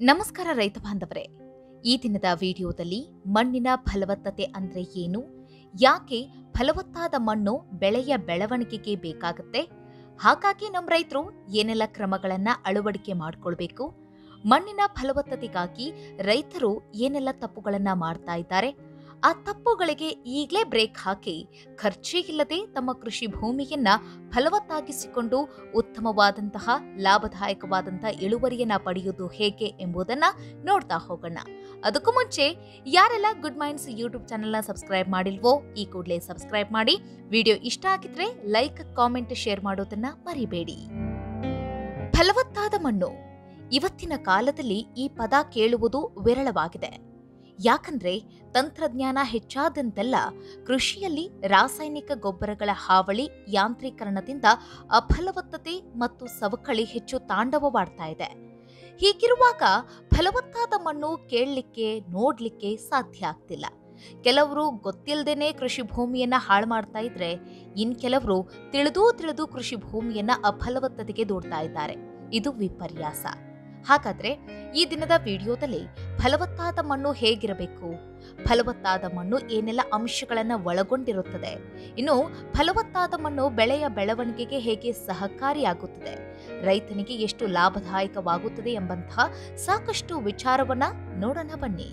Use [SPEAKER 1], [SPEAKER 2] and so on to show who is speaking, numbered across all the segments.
[SPEAKER 1] ನಮಸ್ಕಾರ ರೈತ ಬಾಂಧವರೇ ಈ ದಿನದ ವಿಡಿಯೋದಲ್ಲಿ ಮಣ್ಣಿನ ಫಲವತ್ತತೆ ಅಂದ್ರೆ ಏನು ಯಾಕೆ ಫಲವತ್ತಾದ ಮಣ್ಣು ಬೆಳೆಯ ಬೆಳವಣಿಗೆಗೆ ಬೇಕಾಗುತ್ತೆ ಹಾಗಾಗಿ ನಮ್ಮ ರೈತರು ಏನೆಲ್ಲ ಕ್ರಮಗಳನ್ನ ಅಳವಡಿಕೆ ಮಾಡಿಕೊಳ್ಬೇಕು ಮಣ್ಣಿನ ಫಲವತ್ತತೆಗಾಗಿ ರೈತರು ಏನೆಲ್ಲ ತಪ್ಪುಗಳನ್ನ ಮಾಡ್ತಾ ಇದ್ದಾರೆ ಆ ತಪ್ಪುಗಳಿಗೆ ಈಗಲೇ ಬ್ರೇಕ್ ಹಾಕಿ ಖರ್ಚೇ ಇಲ್ಲದೆ ತಮ್ಮ ಕೃಷಿ ಭೂಮಿಯನ್ನ ಫಲವತ್ತಾಗಿಸಿಕೊಂಡು ಉತ್ತಮವಾದಂತಹ ಲಾಭದಾಯಕವಾದಂತಹ ಇಳುವರಿಯನ್ನ ಪಡೆಯುವುದು ಹೇಗೆ ಎಂಬುದನ್ನ ನೋಡ್ತಾ ಹೋಗೋಣ ಅದಕ್ಕೂ ಮುಂಚೆ ಯಾರೆಲ್ಲ ಗುಡ್ ಮೈಂಡ್ಸ್ ಯೂಟ್ಯೂಬ್ ಚಾನೆಲ್ನ ಸಬ್ಸ್ಕ್ರೈಬ್ ಮಾಡಿಲ್ವೋ ಈ ಕೂಡಲೇ ಸಬ್ಸ್ಕ್ರೈಬ್ ಮಾಡಿ ವಿಡಿಯೋ ಇಷ್ಟ ಆಗಿದ್ರೆ ಲೈಕ್ ಕಾಮೆಂಟ್ ಶೇರ್ ಮಾಡೋದನ್ನ ಮರಿಬೇಡಿ ಫಲವತ್ತಾದ ಮಣ್ಣು ಇವತ್ತಿನ ಕಾಲದಲ್ಲಿ ಈ ಪದ ಕೇಳುವುದು ವಿರಳವಾಗಿದೆ ಯಾಕಂದ್ರೆ ತಂತ್ರಜ್ಞಾನ ಹೆಚ್ಚಾದಂತೆಲ್ಲ ಕೃಷಿಯಲ್ಲಿ ರಾಸಾಯನಿಕ ಗೊಬ್ಬರಗಳ ಹಾವಳಿ ಯಾಂತ್ರೀಕರಣದಿಂದ ಅಫಲವತ್ತತೆ ಮತ್ತು ಸವಕಳಿ ಹೆಚ್ಚು ತಾಂಡವವಾಡ್ತಾ ಇದೆ ಹೀಗಿರುವಾಗ ಫಲವತ್ತಾದ ಮಣ್ಣು ಕೇಳಲಿಕ್ಕೆ ನೋಡ್ಲಿಕ್ಕೆ ಸಾಧ್ಯ ಆಗ್ತಿಲ್ಲ ಕೆಲವರು ಗೊತ್ತಿಲ್ಲದೇನೆ ಕೃಷಿ ಭೂಮಿಯನ್ನ ಹಾಳು ಮಾಡ್ತಾ ಇದ್ರೆ ಇನ್ ಕೆಲವರು ತಿಳಿದೂ ತಿಳಿದು ಕೃಷಿ ಭೂಮಿಯನ್ನ ಅಫಲವತ್ತತೆಗೆ ದೂಡ್ತಾ ಇದ್ದಾರೆ ಇದು ವಿಪರ್ಯಾಸ ಹಾಗಾದ್ರೆ ಈ ದಿನದ ವಿಡಿಯೋದಲ್ಲಿ ಫಲವತ್ತಾದ ಮಣ್ಣು ಹೇಗಿರಬೇಕು ಫಲವತ್ತಾದ ಮಣ್ಣು ಏನೆಲ್ಲ ಅಂಶಗಳನ್ನ ಒಳಗೊಂಡಿರುತ್ತದೆ ಇನ್ನು ಫಲವತ್ತಾದ ಮಣ್ಣು ಬೆಳೆಯ ಬೆಳವಣಿಗೆಗೆ ಹೇಗೆ ಸಹಕಾರಿಯಾಗುತ್ತದೆ ರೈತನಿಗೆ ಎಷ್ಟು ಲಾಭದಾಯಕವಾಗುತ್ತದೆ ಎಂಬಂತಹ ಸಾಕಷ್ಟು ವಿಚಾರವನ್ನ ನೋಡೋಣ ಬನ್ನಿ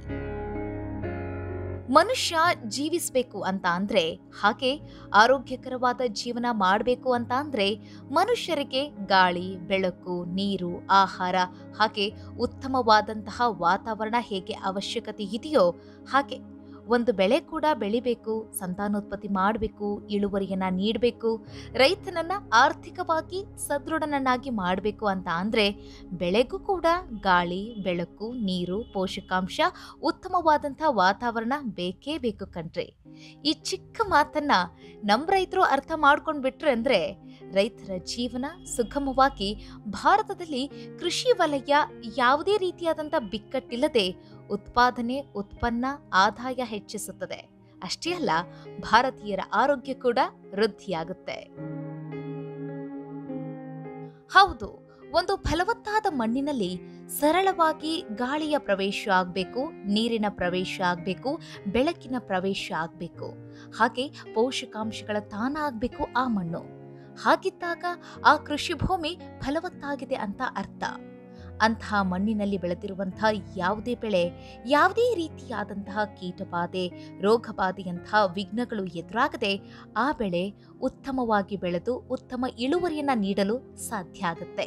[SPEAKER 1] ಮನುಷ್ಯ ಜೀವಿಸಬೇಕು ಅಂತ ಅಂದ್ರೆ ಹಾಗೆ ಆರೋಗ್ಯಕರವಾದ ಜೀವನ ಮಾಡಬೇಕು ಅಂತ ಅಂದ್ರೆ ಮನುಷ್ಯರಿಗೆ ಗಾಳಿ ಬೆಳಕು ನೀರು ಆಹಾರ ಹಾಗೆ ಉತ್ತಮವಾದಂತಹ ವಾತಾವರಣ ಹೇಗೆ ಅವಶ್ಯಕತೆ ಇದೆಯೋ ಹಾಗೆ ಒಂದು ಬೆಳೆ ಕೂಡ ಬೆಳಿಬೇಕು ಸಂತಾನೋತ್ಪತ್ತಿ ಮಾಡಬೇಕು ಇಳುವರಿಯನ್ನ ನೀಡಬೇಕು ರೈತನನ್ನ ಆರ್ಥಿಕವಾಗಿ ಸದೃಢನನ್ನಾಗಿ ಮಾಡಬೇಕು ಅಂತ ಅಂದ್ರೆ ಬೆಳೆಗೂ ಕೂಡ ಗಾಳಿ ಬೆಳಕು ನೀರು ಪೋಷಕಾಂಶ ಉತ್ತಮವಾದಂಥ ವಾತಾವರಣ ಬೇಕೇ ಬೇಕು ಕಣ್ರಿ ಈ ಚಿಕ್ಕ ಮಾತನ್ನ ನಮ್ಮ ರೈತರು ಅರ್ಥ ಮಾಡ್ಕೊಂಡ್ಬಿಟ್ರೆ ಅಂದ್ರೆ ರೈತರ ಜೀವನ ಸುಗಮವಾಗಿ ಭಾರತದಲ್ಲಿ ಕೃಷಿ ವಲಯ ಯಾವುದೇ ರೀತಿಯಾದಂಥ ಬಿಕ್ಕಟ್ಟಿಲ್ಲದೆ ಉತ್ಪಾದನೆ ಉತ್ಪನ್ನ ಆದಾಯ ಹೆಚ್ಚಿಸುತ್ತದೆ ಅಷ್ಟೇ ಅಲ್ಲ ಭಾರತೀಯರ ಆರೋಗ್ಯ ಕೂಡ ವೃದ್ಧಿಯಾಗುತ್ತೆ ಹೌದು ಒಂದು ಫಲವತ್ತಾದ ಮಣ್ಣಿನಲ್ಲಿ ಸರಳವಾಗಿ ಗಾಳಿಯ ಪ್ರವೇಶ ಆಗಬೇಕು ನೀರಿನ ಪ್ರವೇಶ ಆಗಬೇಕು ಬೆಳಕಿನ ಪ್ರವೇಶ ಆಗಬೇಕು ಹಾಗೆ ಪೋಷಕಾಂಶಗಳ ತಾನ ಆಗಬೇಕು ಆ ಮಣ್ಣು ಹಾಗಿದ್ದಾಗ ಆ ಕೃಷಿ ಭೂಮಿ ಫಲವತ್ತಾಗಿದೆ ಅಂತ ಅರ್ಥ ಅಂತಹ ಮಣ್ಣಿನಲ್ಲಿ ಬೆಳೆದಿರುವಂತಹ ಯಾವುದೇ ಬೆಳೆ ಯಾವುದೇ ರೀತಿಯಾದಂತಹ ಕೀಟಬಾಧೆ ರೋಗಬಾಧೆಯಂತಹ ವಿಘ್ನಗಳು ಎದುರಾಗದೆ ಆ ಬೆಳೆ ಉತ್ತಮವಾಗಿ ಬೆಳೆದು ಉತ್ತಮ ಇಳುವರಿಯನ್ನ ನೀಡಲು ಸಾಧ್ಯ ಆಗುತ್ತೆ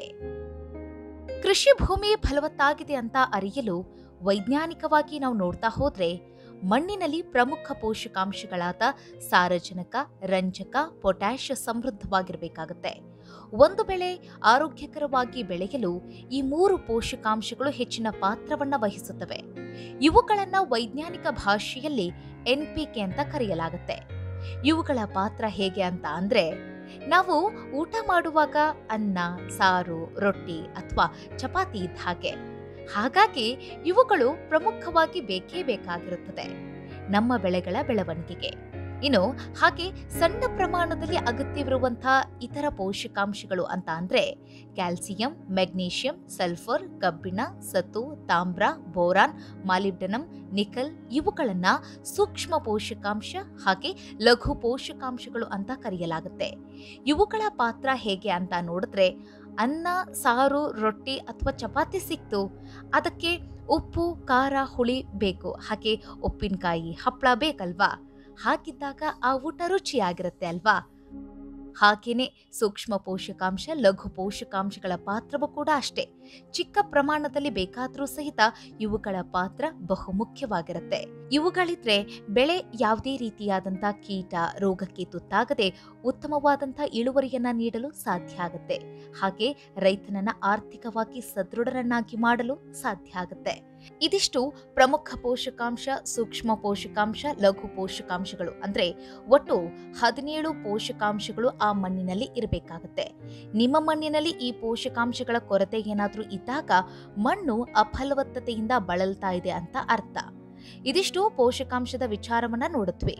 [SPEAKER 1] ಕೃಷಿ ಭೂಮಿ ಫಲವತ್ತಾಗಿದೆ ಅಂತ ಅರಿಯಲು ವೈಜ್ಞಾನಿಕವಾಗಿ ನಾವು ನೋಡ್ತಾ ಹೋದ್ರೆ ಮಣ್ಣಿನಲ್ಲಿ ಪ್ರಮುಖ ಪೋಷಕಾಂಶಗಳಾದ ಸಾರಜನಕ ರಂಜಕ ಪೊಟ್ಯಾಷ್ ಸಮೃದ್ಧವಾಗಿರಬೇಕಾಗುತ್ತೆ ಒಂದು ಬೆಳೆ ಆರೋಗ್ಯಕರವಾಗಿ ಬೆಳೆಯಲು ಈ ಮೂರು ಪೋಷಕಾಂಶಗಳು ಹೆಚ್ಚಿನ ಪಾತ್ರವನ್ನ ವಹಿಸುತ್ತವೆ ಇವುಗಳನ್ನ ವೈಜ್ಞಾನಿಕ ಭಾಷೆಯಲ್ಲಿ ಎನ್ಪಿಕೆ ಅಂತ ಕರೆಯಲಾಗುತ್ತೆ ಇವುಗಳ ಪಾತ್ರ ಹೇಗೆ ಅಂತ ಅಂದ್ರೆ ನಾವು ಊಟ ಮಾಡುವಾಗ ಅನ್ನ ಸಾರು ರೊಟ್ಟಿ ಅಥವಾ ಚಪಾತಿ ಇದ್ದ ಹಾಗೆ ಹಾಗಾಗಿ ಇವುಗಳು ಪ್ರಮುಖವಾಗಿ ಬೇಕೇ ಬೇಕಾಗಿರುತ್ತದೆ ನಮ್ಮ ಬೆಳೆಗಳ ಬೆಳವಣಿಗೆಗೆ ಇನ್ನು ಹಾಗೆ ಸಣ್ಣ ಪ್ರಮಾಣದಲ್ಲಿ ಅಗತ್ಯವಿರುವಂತಹ ಇತರ ಪೋಷಕಾಂಶಗಳು ಅಂತ ಅಂದ್ರೆ ಕ್ಯಾಲ್ಸಿಯಂ ಮೆಗ್ನೀಷಿಯಂ ಸಲ್ಫರ್ ಕಬ್ಬಿಣ ಸತು ತಾಮ್ರ ಬೋರಾನ್ ಮಾಲಿಬ್ಡನಂ ನಿಕಲ್ ಇವುಗಳನ್ನ ಸೂಕ್ಷ್ಮ ಪೋಷಕಾಂಶ ಹಾಗೆ ಲಘು ಪೋಷಕಾಂಶಗಳು ಅಂತ ಕರೆಯಲಾಗುತ್ತೆ ಇವುಗಳ ಪಾತ್ರ ಹೇಗೆ ಅಂತ ನೋಡಿದ್ರೆ ಅನ್ನ ಸಾರು ರೊಟ್ಟಿ ಅಥವಾ ಚಪಾತಿ ಸಿಕ್ತು ಅದಕ್ಕೆ ಉಪ್ಪು ಖಾರ ಹುಳಿ ಬೇಕು ಹಾಗೆ ಉಪ್ಪಿನಕಾಯಿ ಹಪ್ಪಳ ಬೇಕಲ್ವಾ ಹಾಗಿದ್ದಾಗ ಆ ಊಟ ರುಚಿಯಾಗಿರುತ್ತೆ ಅಲ್ವಾ ಹಾಗೇನೆ ಸೂಕ್ಷ್ಮ ಪೋಷಕಾಂಶ ಲಘು ಪೋಷಕಾಂಶಗಳ ಪಾತ್ರವೂ ಕೂಡ ಅಷ್ಟೇ ಚಿಕ್ಕ ಪ್ರಮಾಣದಲ್ಲಿ ಬೇಕಾದರೂ ಸಹಿತ ಇವುಗಳ ಪಾತ್ರ ಬಹು ಮುಖ್ಯವಾಗಿರುತ್ತೆ ಇವುಗಳಿದ್ರೆ ಬೆಳೆ ಯಾವುದೇ ರೀತಿಯಾದಂಥ ಕೀಟ ರೋಗಕ್ಕೆ ತುತ್ತಾಗದೆ ಉತ್ತಮವಾದಂಥ ಇಳುವರಿಯನ್ನ ನೀಡಲು ಸಾಧ್ಯ ಆಗುತ್ತೆ ಹಾಗೆ ರೈತನನ್ನ ಆರ್ಥಿಕವಾಗಿ ಸದೃಢರನ್ನಾಗಿ ಮಾಡಲು ಸಾಧ್ಯ ಆಗುತ್ತೆ ಇದಿಷ್ಟು ಪ್ರಮುಖ ಪೋಷಕಾಂಶ ಸೂಕ್ಷ್ಮ ಪೋಷಕಾಂಶ ಲಘು ಪೋಷಕಾಂಶಗಳು ಅಂದ್ರೆ ಒಟ್ಟು ಹದಿನೇಳು ಪೋಷಕಾಂಶಗಳು ಆ ಮಣ್ಣಿನಲ್ಲಿ ಇರಬೇಕಾಗುತ್ತೆ ನಿಮ್ಮ ಮಣ್ಣಿನಲ್ಲಿ ಈ ಪೋಷಕಾಂಶಗಳ ಕೊರತೆ ಏನಾದರೂ ಇದ್ದಾಗ ಮಣ್ಣು ಅಫಲವತ್ತತೆಯಿಂದ ಬಳಲ್ತಾ ಇದೆ ಅಂತ ಅರ್ಥ ಇದಿಷ್ಟು ಪೋಷಕಾಂಶದ ವಿಚಾರವನ್ನ ನೋಡುತ್ತವೆ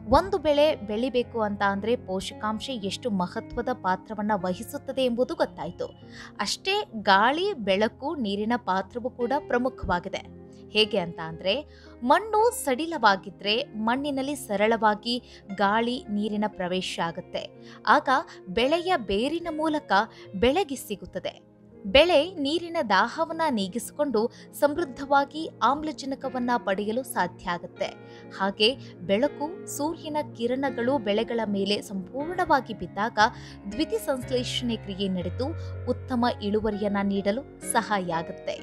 [SPEAKER 1] ಒಂದು ಬೆಳೆ ಬೆಳಿಬೇಕು ಅಂತ ಅಂದರೆ ಪೋಷಕಾಂಶ ಎಷ್ಟು ಮಹತ್ವದ ಪಾತ್ರವನ್ನು ವಹಿಸುತ್ತದೆ ಎಂಬುದು ಗೊತ್ತಾಯಿತು ಅಷ್ಟೇ ಗಾಳಿ ಬೆಳಕು ನೀರಿನ ಪಾತ್ರವೂ ಕೂಡ ಪ್ರಮುಖವಾಗಿದೆ ಹೇಗೆ ಅಂತ ಅಂದರೆ ಮಣ್ಣು ಸಡಿಲವಾಗಿದ್ದರೆ ಮಣ್ಣಿನಲ್ಲಿ ಸರಳವಾಗಿ ಗಾಳಿ ನೀರಿನ ಪ್ರವೇಶ ಆಗುತ್ತೆ ಆಗ ಬೆಳೆಯ ಬೇರಿನ ಮೂಲಕ ಬೆಳೆಗೆ ಸಿಗುತ್ತದೆ ಬೆಳೆ ನೀರಿನ ದಾಹವನ್ನ ನೀಗಿಸಿಕೊಂಡು ಸಮೃದ್ಧವಾಗಿ ಆಮ್ಲಜನಕವನ್ನ ಪಡೆಯಲು ಸಾಧ್ಯ ಆಗುತ್ತೆ ಹಾಗೆ ಬೆಳಕು ಸೂರ್ಯನ ಕಿರಣಗಳು ಬೆಳೆಗಳ ಮೇಲೆ ಸಂಪೂರ್ಣವಾಗಿ ಬಿದ್ದಾಗ ದ್ವಿತಿ ಸಂಶ್ಲೇಷಣೆ ಕ್ರಿಯೆ ನಡೆದು ಉತ್ತಮ ಇಳುವರಿಯನ್ನ ನೀಡಲು ಸಹಾಯ ಆಗುತ್ತೆ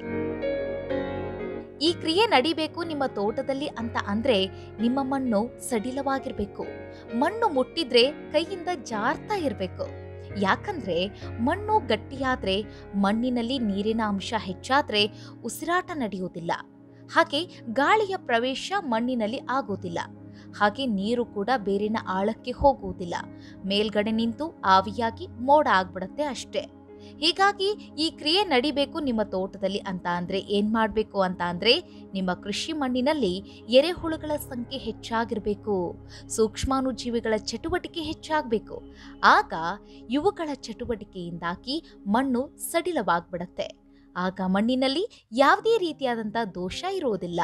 [SPEAKER 1] ಈ ಕ್ರಿಯೆ ನಡಿಬೇಕು ನಿಮ್ಮ ತೋಟದಲ್ಲಿ ಅಂತ ಅಂದ್ರೆ ನಿಮ್ಮ ಮಣ್ಣು ಸಡಿಲವಾಗಿರ್ಬೇಕು ಮಣ್ಣು ಮುಟ್ಟಿದ್ರೆ ಕೈಯಿಂದ ಜಾರ್ತಾ ಇರಬೇಕು ಯಾಕಂದ್ರೆ ಮಣ್ಣು ಗಟ್ಟಿಯಾದ್ರೆ ಮಣ್ಣಿನಲ್ಲಿ ನೀರಿನ ಅಂಶ ಹೆಚ್ಚಾದ್ರೆ ಉಸಿರಾಟ ನಡೆಯುವುದಿಲ್ಲ ಹಾಗೆ ಗಾಳಿಯ ಪ್ರವೇಶ ಮಣ್ಣಿನಲ್ಲಿ ಆಗುವುದಿಲ್ಲ ಹಾಗೆ ನೀರು ಕೂಡ ಬೇರಿನ ಆಳಕ್ಕೆ ಹೋಗುವುದಿಲ್ಲ ಮೇಲ್ಗಡೆ ನಿಂತು ಆವಿಯಾಗಿ ಮೋಡ ಆಗ್ಬಿಡತ್ತೆ ಅಷ್ಟೇ ಹೀಗಾಗಿ ಈ ಕ್ರಿಯೆ ನಡಿಬೇಕು ನಿಮ್ಮ ತೋಟದಲ್ಲಿ ಅಂತ ಅಂದ್ರೆ ಏನ್ ಮಾಡಬೇಕು ಅಂತ ಅಂದ್ರೆ ನಿಮ್ಮ ಕೃಷಿ ಮಣ್ಣಿನಲ್ಲಿ ಎರೆಹುಳುಗಳ ಸಂಖ್ಯೆ ಹೆಚ್ಚಾಗಿರಬೇಕು ಸೂಕ್ಷ್ಮಾಣುಜೀವಿಗಳ ಚಟುವಟಿಕೆ ಹೆಚ್ಚಾಗಬೇಕು ಆಗ ಇವುಗಳ ಚಟುವಟಿಕೆಯಿಂದಾಗಿ ಮಣ್ಣು ಸಡಿಲವಾಗ್ಬಿಡತ್ತೆ ಆಗ ಮಣ್ಣಿನಲ್ಲಿ ಯಾವುದೇ ರೀತಿಯಾದಂಥ ದೋಷ ಇರುವುದಿಲ್ಲ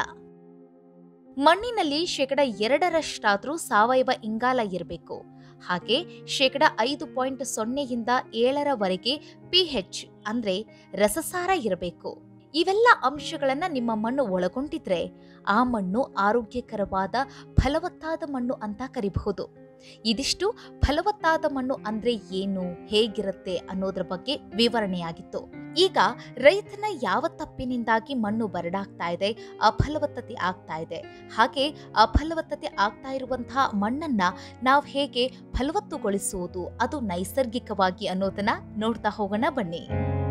[SPEAKER 1] ಮಣ್ಣಿನಲ್ಲಿ ಶೇಕಡ ಎರಡರಷ್ಟಾದ್ರೂ ಸಾವಯವ ಇಂಗಾಲ ಇರಬೇಕು ಹಾಗೆ ಶೇಕಡ ಐದು ಪಾಯಿಂಟ್ ಸೊನ್ನೆಯಿಂದ ಏಳರವರೆಗೆ ಪಿ ಹೆಚ್ ಅಂದ್ರೆ ರಸಸಾರ ಇರಬೇಕು ಇವೆಲ್ಲ ಅಂಶಗಳನ್ನ ನಿಮ್ಮ ಮಣ್ಣು ಒಳಗೊಂಡಿದ್ರೆ ಆ ಮಣ್ಣು ಆರೋಗ್ಯಕರವಾದ ಫಲವತ್ತಾದ ಮಣ್ಣು ಅಂತ ಕರಿಬಹುದು ಇದಿಷ್ಟು ಫಲವತ್ತಾದ ಮಣ್ಣು ಅಂದ್ರೆ ಏನು ಹೇಗಿರುತ್ತೆ ಅನ್ನೋದ್ರ ಬಗ್ಗೆ ವಿವರಣೆಯಾಗಿತ್ತು ಈಗ ರೈತನ ಯಾವ ತಪ್ಪಿನಿಂದಾಗಿ ಮಣ್ಣು ಬರಡಾಗ್ತಾ ಇದೆ ಅಫಲವತ್ತತೆ ಆಗ್ತಾ ಇದೆ ಹಾಗೆ ಅಫಲವತ್ತತೆ ಆಗ್ತಾ ಇರುವಂತಹ ಮಣ್ಣನ್ನ ನಾವು ಹೇಗೆ ಫಲವತ್ತುಗೊಳಿಸುವುದು ಅದು ನೈಸರ್ಗಿಕವಾಗಿ ಅನ್ನೋದನ್ನ ನೋಡ್ತಾ ಹೋಗೋಣ ಬನ್ನಿ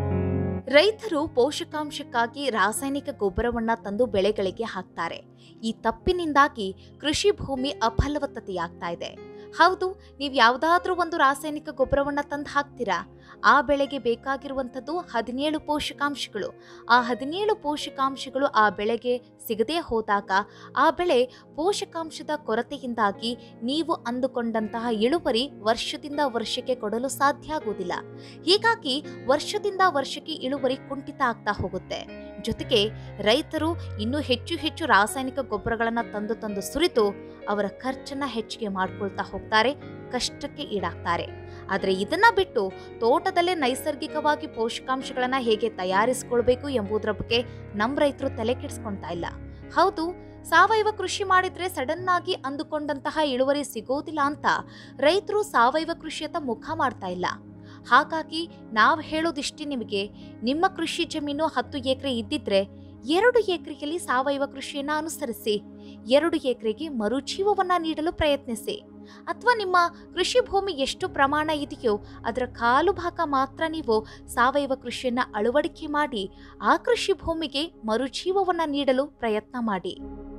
[SPEAKER 1] ರೈತರು ಪೋಷಕಾಂಶಕ್ಕಾಗಿ ರಾಸಾಯನಿಕ ಗೊಬ್ಬರವನ್ನ ತಂದು ಬೆಳೆಗಳಿಗೆ ಹಾಕ್ತಾರೆ ಈ ತಪ್ಪಿನಿಂದಾಗಿ ಕೃಷಿ ಭೂಮಿ ಅಫಲವತ್ತತೆಯಾಗ್ತಾ ಇದೆ ಹೌದು ನೀವು ಯಾವುದಾದ್ರೂ ಒಂದು ರಾಸಾಯನಿಕ ಗೊಬ್ಬರವನ್ನ ತಂದು ಹಾಕ್ತೀರಾ ಆ ಬೆಳೆಗೆ ಬೇಕಾಗಿರುವಂಥದ್ದು ಹದಿನೇಳು ಪೋಷಕಾಂಶಗಳು ಆ ಹದಿನೇಳು ಪೋಷಕಾಂಶಗಳು ಆ ಬೆಳೆಗೆ ಸಿಗದೇ ಹೋದಾಗ ಆ ಬೆಳೆ ಪೋಷಕಾಂಶದ ಕೊರತೆಯಿಂದಾಗಿ ನೀವು ಅಂದುಕೊಂಡಂತಹ ಇಳುವರಿ ವರ್ಷದಿಂದ ವರ್ಷಕ್ಕೆ ಕೊಡಲು ಸಾಧ್ಯ ಆಗುವುದಿಲ್ಲ ಹೀಗಾಗಿ ವರ್ಷದಿಂದ ವರ್ಷಕ್ಕೆ ಇಳುವರಿ ಕುಂಠಿತ ಆಗ್ತಾ ಹೋಗುತ್ತೆ ಜೊತೆಗೆ ರೈತರು ಇನ್ನೂ ಹೆಚ್ಚು ಹೆಚ್ಚು ರಾಸಾಯನಿಕ ಗೊಬ್ಬರಗಳನ್ನು ತಂದು ತಂದು ಸುರಿದು ಅವರ ಖರ್ಚನ್ನ ಹೆಚ್ಚಿಗೆ ಮಾಡ್ಕೊಳ್ತಾ ಹೋಗ್ತಾರೆ ಕಷ್ಟಕ್ಕೆ ಈಡಾಗ್ತಾರೆ ಆದರೆ ಇದನ್ನ ಬಿಟ್ಟು ತೋಟದಲ್ಲೇ ನೈಸರ್ಗಿಕವಾಗಿ ಪೋಷಕಾಂಶಗಳನ್ನ ಹೇಗೆ ತಯಾರಿಸಿಕೊಳ್ಬೇಕು ಎಂಬುದರ ಬಗ್ಗೆ ನಮ್ಮ ರೈತರು ತಲೆ ಕೆಡಿಸ್ಕೊಳ್ತಾ ಇಲ್ಲ ಹೌದು ಸಾವಯವ ಕೃಷಿ ಮಾಡಿದ್ರೆ ಸಡನ್ ಆಗಿ ಅಂದುಕೊಂಡಂತಹ ಇಳುವರಿ ಸಿಗೋದಿಲ್ಲ ಅಂತ ರೈತರು ಸಾವಯವ ಕೃಷಿಯತ್ತ ಮುಖ ಮಾಡ್ತಾ ಇಲ್ಲ ಹಾಗಾಗಿ ನಾವು ಹೇಳೋದಿಷ್ಟೇ ನಿಮಗೆ ನಿಮ್ಮ ಕೃಷಿ ಜಮೀನು ಹತ್ತು ಎಕರೆ ಇದ್ದಿದ್ರೆ ಎರಡು ಎಕರೆಯಲ್ಲಿ ಸಾವಯವ ಕೃಷಿಯನ್ನ ಅನುಸರಿಸಿ ಎರಡು ಎಕರೆಗೆ ಮರುಜೀವವನ್ನ ನೀಡಲು ಪ್ರಯತ್ನಿಸಿ ಅಥವಾ ನಿಮ್ಮ ಕೃಷಿ ಭೂಮಿ ಎಷ್ಟು ಪ್ರಮಾಣ ಇದೆಯೋ ಅದರ ಕಾಲು ಭಾಗ ಮಾತ್ರ ನೀವು ಸಾವಯವ ಕೃಷಿಯನ್ನ ಅಳವಡಿಕೆ ಮಾಡಿ ಆ ಕೃಷಿ ಭೂಮಿಗೆ ಮರುಜೀವವನ್ನ ನೀಡಲು ಪ್ರಯತ್ನ ಮಾಡಿ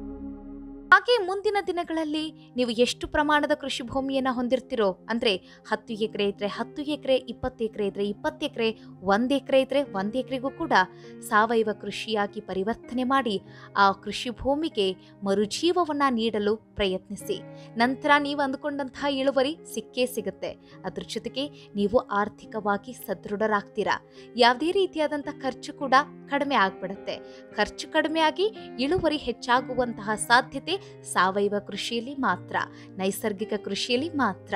[SPEAKER 1] ಹಾಗೆ ಮುಂದಿನ ದಿನಗಳಲ್ಲಿ ನೀವು ಎಷ್ಟು ಪ್ರಮಾಣದ ಕೃಷಿ ಭೂಮಿಯನ್ನ ಹೊಂದಿರ್ತಿರೋ ಅಂದ್ರೆ ಹತ್ತು ಎಕರೆ ಇದ್ರೆ ಹತ್ತು ಎಕರೆ ಇಪ್ಪತ್ತು ಎಕರೆ ಇದ್ರೆ ಇಪ್ಪತ್ತು ಎಕರೆ ಒಂದು ಎಕರೆ ಇದ್ರೆ ಒಂದು ಎಕರೆಗೂ ಕೂಡ ಸಾವಯವ ಕೃಷಿಯಾಗಿ ಪರಿವರ್ತನೆ ಮಾಡಿ ಆ ಕೃಷಿ ಭೂಮಿಗೆ ಮರುಜೀವವನ್ನ ನೀಡಲು ಪ್ರಯತ್ನಿಸಿ ನಂತರ ನೀವು ಅಂದುಕೊಂಡಂತಹ ಇಳುವರಿ ಸಿಕ್ಕೇ ಸಿಗುತ್ತೆ ಅದ್ರ ಜೊತೆಗೆ ನೀವು ಆರ್ಥಿಕವಾಗಿ ಸದೃಢರಾಗ್ತೀರಾ ಯಾವುದೇ ರೀತಿಯಾದಂಥ ಖರ್ಚು ಕೂಡ ಕಡಿಮೆ ಆಗ್ಬಿಡುತ್ತೆ ಖರ್ಚು ಕಡಿಮೆಯಾಗಿ ಇಳುವರಿ ಹೆಚ್ಚಾಗುವಂತಹ ಸಾಧ್ಯತೆ ಸಾವಯವ ಕೃಷಿಯಲ್ಲಿ ಮಾತ್ರ ನೈಸರ್ಗಿಕ ಕೃಷಿಯಲ್ಲಿ ಮಾತ್ರ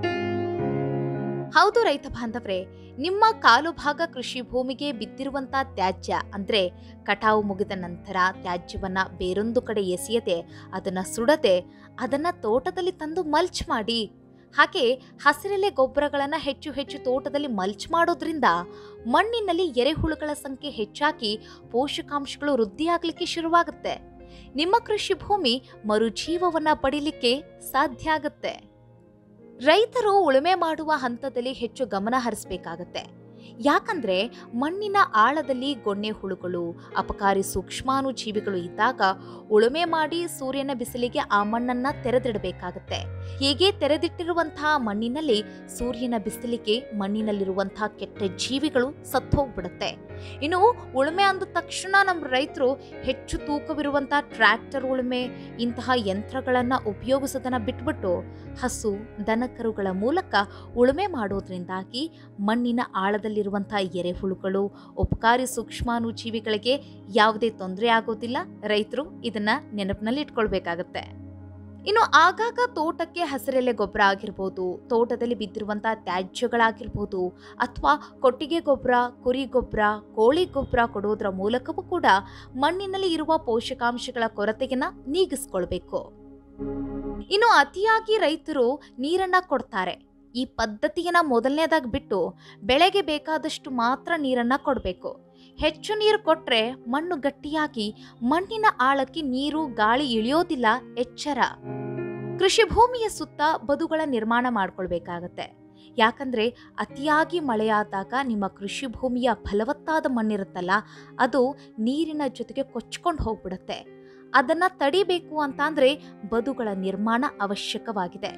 [SPEAKER 1] ಹೌದು ರೈತ ಬಾಂಧವ್ರೆ ನಿಮ್ಮ ಕಾಲು ಭಾಗ ಕೃಷಿ ಭೂಮಿಗೆ ಬಿದ್ದಿರುವಂತ ತ್ಯಾಜ್ಯ ಅಂದ್ರೆ ಕಟಾವು ಮುಗಿದ ನಂತರ ತ್ಯಾಜ್ಯವನ್ನ ಬೇರೊಂದು ಕಡೆ ಎಸೆಯದೆ ಅದನ್ನ ಸುಡದೆ ಅದನ್ನ ತೋಟದಲ್ಲಿ ತಂದು ಮಲ್ಚ್ ಮಾಡಿ ಹಾಗೆ ಹಸಿರೆಲೆ ಗೊಬ್ಬರಗಳನ್ನ ಹೆಚ್ಚು ಹೆಚ್ಚು ತೋಟದಲ್ಲಿ ಮಲ್ಚ್ ಮಾಡೋದ್ರಿಂದ ಮಣ್ಣಿನಲ್ಲಿ ಎರೆಹುಳುಗಳ ಸಂಖ್ಯೆ ಹೆಚ್ಚಾಗಿ ಪೋಷಕಾಂಶಗಳು ವೃದ್ಧಿಯಾಗಲಿಕ್ಕೆ ಶುರುವಾಗುತ್ತೆ ನಿಮ್ಮ ಕೃಷಿ ಭೂಮಿ ಮರುಜೀವವನ್ನ ಪಡಿಲಿಕ್ಕೆ ಸಾಧ್ಯ ಆಗುತ್ತೆ ರೈತರು ಉಳುಮೆ ಮಾಡುವ ಹಂತದಲ್ಲಿ ಹೆಚ್ಚು ಗಮನ ಹರಿಸಬೇಕಾಗತ್ತೆ ಯಾಕಂದ್ರೆ ಮಣ್ಣಿನ ಆಳದಲ್ಲಿ ಗೊಣ್ಣೆ ಹುಳುಗಳು ಅಪಕಾರಿ ಸೂಕ್ಷ್ಮಾಣು ಜೀವಿಗಳು ಇದ್ದಾಗ ಉಳುಮೆ ಮಾಡಿ ಸೂರ್ಯನ ಬಿಸಿಲಿಗೆ ಆ ಮಣ್ಣನ್ನ ತೆರೆದಿಡಬೇಕಾಗತ್ತೆ ಹೀಗೆ ತೆರೆದಿಟ್ಟಿರುವಂತಹ ಮಣ್ಣಿನಲ್ಲಿ ಸೂರ್ಯನ ಬಿಸಿಲಿಗೆ ಮಣ್ಣಿನಲ್ಲಿರುವಂತಹ ಕೆಟ್ಟ ಜೀವಿಗಳು ಸತ್ತೋಗ್ಬಿಡುತ್ತೆ ಇನ್ನು ಉಳುಮೆ ಅಂದ ತಕ್ಷಣ ನಮ್ಮ ರೈತರು ಹೆಚ್ಚು ತೂಕವಿರುವಂತಹ ಟ್ರ್ಯಾಕ್ಟರ್ ಉಳುಮೆ ಇಂತಹ ಯಂತ್ರಗಳನ್ನ ಉಪಯೋಗಿಸೋದನ್ನ ಬಿಟ್ಬಿಟ್ಟು ಹಸು ದನಕರುಗಳ ಮೂಲಕ ಉಳುಮೆ ಮಾಡೋದ್ರಿಂದಾಗಿ ಮಣ್ಣಿನ ಆಳದಲ್ಲಿರುವಂತಹ ಎರೆಹುಳುಗಳು ಉಪಕಾರಿ ಸೂಕ್ಷ್ಮಾಣು ಜೀವಿಗಳಿಗೆ ಯಾವುದೇ ತೊಂದರೆ ಆಗೋದಿಲ್ಲ ರೈತರು ಇದನ್ನ ನೆನಪಿನಲ್ಲಿ ಇಟ್ಕೊಳ್ಬೇಕಾಗತ್ತೆ ಇನ್ನು ಆಗಾಗ ತೋಟಕ್ಕೆ ಹಸಿರೆಲೆ ಗೊಬ್ಬರ ಆಗಿರ್ಬೋದು ತೋಟದಲ್ಲಿ ಬಿದ್ದಿರುವಂತಹ ತ್ಯಾಜ್ಯಗಳಾಗಿರ್ಬೋದು ಅಥವಾ ಕೊಟ್ಟಿಗೆ ಗೊಬ್ಬರ ಕುರಿ ಗೊಬ್ಬರ ಕೋಳಿ ಗೊಬ್ಬರ ಕೊಡೋದ್ರ ಮೂಲಕವೂ ಕೂಡ ಮಣ್ಣಿನಲ್ಲಿ ಇರುವ ಪೋಷಕಾಂಶಗಳ ಕೊರತೆಯನ್ನ ನೀಗಿಸ್ಕೊಳ್ಬೇಕು ಇನ್ನು ಅತಿಯಾಗಿ ರೈತರು ನೀರನ್ನ ಕೊಡ್ತಾರೆ ಈ ಪದ್ಧತಿಯನ್ನ ಮೊದಲನೇದಾಗಿ ಬಿಟ್ಟು ಬೆಳೆಗೆ ಬೇಕಾದಷ್ಟು ಮಾತ್ರ ನೀರನ್ನ ಕೊಡಬೇಕು ಹೆಚ್ಚು ನೀರು ಕೊಟ್ರೆ ಮಣ್ಣು ಗಟ್ಟಿಯಾಗಿ ಮಣ್ಣಿನ ಆಳಕ್ಕೆ ನೀರು ಗಾಳಿ ಇಳಿಯೋದಿಲ್ಲ ಎಚ್ಚರ ಕೃಷಿ ಭೂಮಿಯ ಸುತ್ತ ಬದುಗಳ ನಿರ್ಮಾಣ ಮಾಡ್ಕೊಳ್ಬೇಕಾಗತ್ತೆ ಯಾಕಂದ್ರೆ ಅತಿಯಾಗಿ ಮಳೆಯಾದಾಗ ನಿಮ್ಮ ಕೃಷಿ ಭೂಮಿಯ ಫಲವತ್ತಾದ ಮಣ್ಣಿರುತ್ತಲ್ಲ ಅದು ನೀರಿನ ಜೊತೆಗೆ ಕೊಚ್ಕೊಂಡು ಹೋಗ್ಬಿಡುತ್ತೆ ಅದನ್ನ ತಡಿಬೇಕು ಅಂತ ಅಂದ್ರೆ ಬದುಗಳ ನಿರ್ಮಾಣ ಅವಶ್ಯಕವಾಗಿದೆ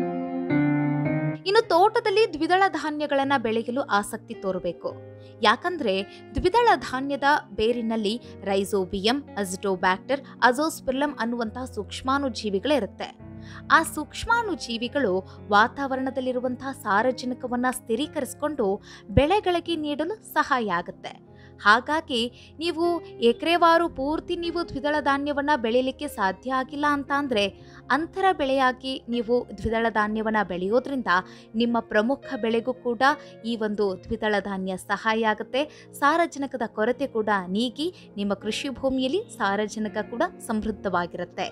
[SPEAKER 1] ಇನ್ನು ತೋಟದಲ್ಲಿ ದ್ವಿದಳ ಧಾನ್ಯಗಳನ್ನ ಬೆಳೆಯಲು ಆಸಕ್ತಿ ತೋರಬೇಕು ಯಾಕಂದ್ರೆ ದ್ವಿದಳ ಧಾನ್ಯದ ಬೇರಿನಲ್ಲಿ ರೈಸೋಬಿಯಂ ಅಜಿಟೋಬ್ಯಾಕ್ಟರ್ ಅಜೋಸ್ಪಿರ್ಲಮ್ ಅನ್ನುವಂತಹ ಸೂಕ್ಷ್ಮಾಣು ಜೀವಿಗಳಿರುತ್ತೆ ಆ ಸೂಕ್ಷ್ಮಾಣು ಜೀವಿಗಳು ವಾತಾವರಣದಲ್ಲಿರುವಂತಹ ಸಾರಜನಕವನ್ನ ಸ್ಥಿರೀಕರಿಸಿಕೊಂಡು ಬೆಳೆಗಳಿಗೆ ನೀಡಲು ಸಹಾಯ ಆಗುತ್ತೆ ಹಾಗಾಗಿ ನೀವು ಎಕರೆವಾರು ಪೂರ್ತಿ ನೀವು ದ್ವಿದಳ ಧಾನ್ಯವನ್ನ ಬೆಳೀಲಿಕ್ಕೆ ಸಾಧ್ಯ ಆಗಿಲ್ಲ ಅಂತ ಅಂದ್ರೆ ಅಂತರ ಬೆಳೆಯಾಗಿ ನೀವು ದ್ವಿದಳ ಧಾನ್ಯವನ್ನ ಬೆಳೆಯೋದ್ರಿಂದ ನಿಮ್ಮ ಪ್ರಮುಖ ಬೆಳೆಗೂ ಕೂಡ ಈ ಒಂದು ದ್ವಿದಳ ಧಾನ್ಯ ಸಹಾಯ ಆಗುತ್ತೆ ಸಾರಜನಕದ ಕೊರತೆ ಕೂಡ ನೀಗಿ ನಿಮ್ಮ ಕೃಷಿ ಭೂಮಿಯಲ್ಲಿ ಸಾರಜನಕ ಕೂಡ ಸಮೃದ್ಧವಾಗಿರುತ್ತೆ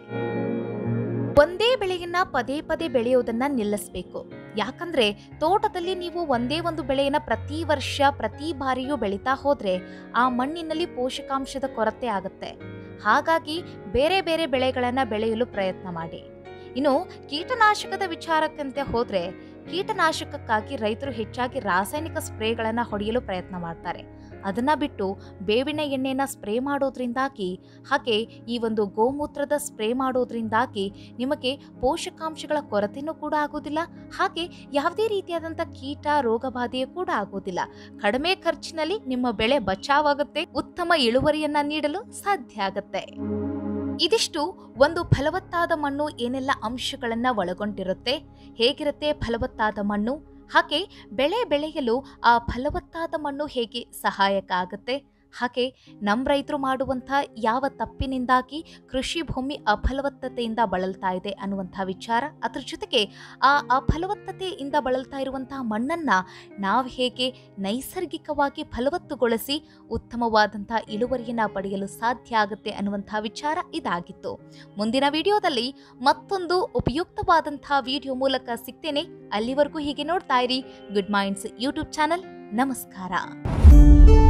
[SPEAKER 1] ಒಂದೇ ಬೆಳೆಯನ್ನ ಪದೇ ಪದೇ ಬೆಳೆಯೋದನ್ನ ನಿಲ್ಲಿಸಬೇಕು ಯಾಕಂದ್ರೆ ತೋಟದಲ್ಲಿ ನೀವು ಒಂದೇ ಒಂದು ಬೆಳೆಯನ್ನ ಪ್ರತಿ ವರ್ಷ ಪ್ರತಿ ಬಾರಿಯೂ ಬೆಳೀತಾ ಹೋದ್ರೆ ಆ ಮಣ್ಣಿನಲ್ಲಿ ಪೋಷಕಾಂಶದ ಕೊರತೆ ಆಗುತ್ತೆ ಹಾಗಾಗಿ ಬೇರೆ ಬೇರೆ ಬೆಳೆಗಳನ್ನ ಬೆಳೆಯಲು ಪ್ರಯತ್ನ ಮಾಡಿ ಇನ್ನು ಕೀಟನಾಶಕದ ವಿಚಾರಕ್ಕಂತೆ ಹೋದ್ರೆ ಕೀಟನಾಶಕಕ್ಕಾಗಿ ರೈತರು ಹೆಚ್ಚಾಗಿ ರಾಸಾಯನಿಕ ಸ್ಪ್ರೇಗಳನ್ನ ಹೊಡೆಯಲು ಪ್ರಯತ್ನ ಮಾಡ್ತಾರೆ ಅದನ್ನ ಬಿಟ್ಟು ಬೇವಿನ ಎಣ್ಣೆನ ಸ್ಪ್ರೇ ಮಾಡೋದ್ರಿಂದಾಗಿ ಹಾಗೆ ಈ ಒಂದು ಗೋಮೂತ್ರದ ಸ್ಪ್ರೇ ಮಾಡೋದ್ರಿಂದಾಗಿ ನಿಮಗೆ ಪೋಷಕಾಂಶಗಳ ಕೊರತೆನೂ ಕೂಡ ಆಗೋದಿಲ್ಲ ಹಾಗೆ ಯಾವುದೇ ರೀತಿಯಾದಂಥ ಕೀಟ ರೋಗ ಬಾಧೆಯೂ ಕೂಡ ಆಗೋದಿಲ್ಲ ಕಡಿಮೆ ಖರ್ಚಿನಲ್ಲಿ ನಿಮ್ಮ ಬೆಳೆ ಬಚಾವಾಗುತ್ತೆ ಉತ್ತಮ ಇಳುವರಿಯನ್ನ ನೀಡಲು ಸಾಧ್ಯ ಆಗತ್ತೆ ಇದಿಷ್ಟು ಒಂದು ಫಲವತ್ತಾದ ಮಣ್ಣು ಏನೆಲ್ಲ ಅಂಶಗಳನ್ನ ಒಳಗೊಂಡಿರುತ್ತೆ ಹೇಗಿರುತ್ತೆ ಫಲವತ್ತಾದ ಮಣ್ಣು ಹಾಗೆ ಬೆಳೆ ಬೆಳೆಯಲು ಆ ಫಲವತ್ತಾದ ಮಣ್ಣು ಹೇಗೆ ಸಹಾಯಕ ಆಗುತ್ತೆ ಹಾಗೆ ನಮ್ಮ ರೈತರು ಮಾಡುವಂಥ ಯಾವ ತಪ್ಪಿನಿಂದಾಗಿ ಕೃಷಿ ಭೂಮಿ ಅಫಲವತ್ತತೆಯಿಂದ ಬಳಲ್ತಾ ಇದೆ ಅನ್ನುವಂಥ ವಿಚಾರ ಅದ್ರ ಜೊತೆಗೆ ಆ ಅಫಲವತ್ತತೆಯಿಂದ ಬಳಲ್ತಾ ಇರುವಂತಹ ಮಣ್ಣನ್ನ ನಾವು ಹೇಗೆ ನೈಸರ್ಗಿಕವಾಗಿ ಫಲವತ್ತುಗೊಳಿಸಿ ಉತ್ತಮವಾದಂಥ ಇಳುವರಿಯನ್ನ ಪಡೆಯಲು ಸಾಧ್ಯ ಆಗುತ್ತೆ ಅನ್ನುವಂಥ ವಿಚಾರ ಇದಾಗಿತ್ತು ಮುಂದಿನ ವಿಡಿಯೋದಲ್ಲಿ ಮತ್ತೊಂದು ಉಪಯುಕ್ತವಾದಂತಹ ವಿಡಿಯೋ ಮೂಲಕ ಸಿಗ್ತೇನೆ ಅಲ್ಲಿವರೆಗೂ ಹೀಗೆ ನೋಡ್ತಾ ಇರಿ ಗುಡ್ ಮೈಂಡ್ಸ್ ಯೂಟ್ಯೂಬ್ ಚಾನಲ್ ನಮಸ್ಕಾರ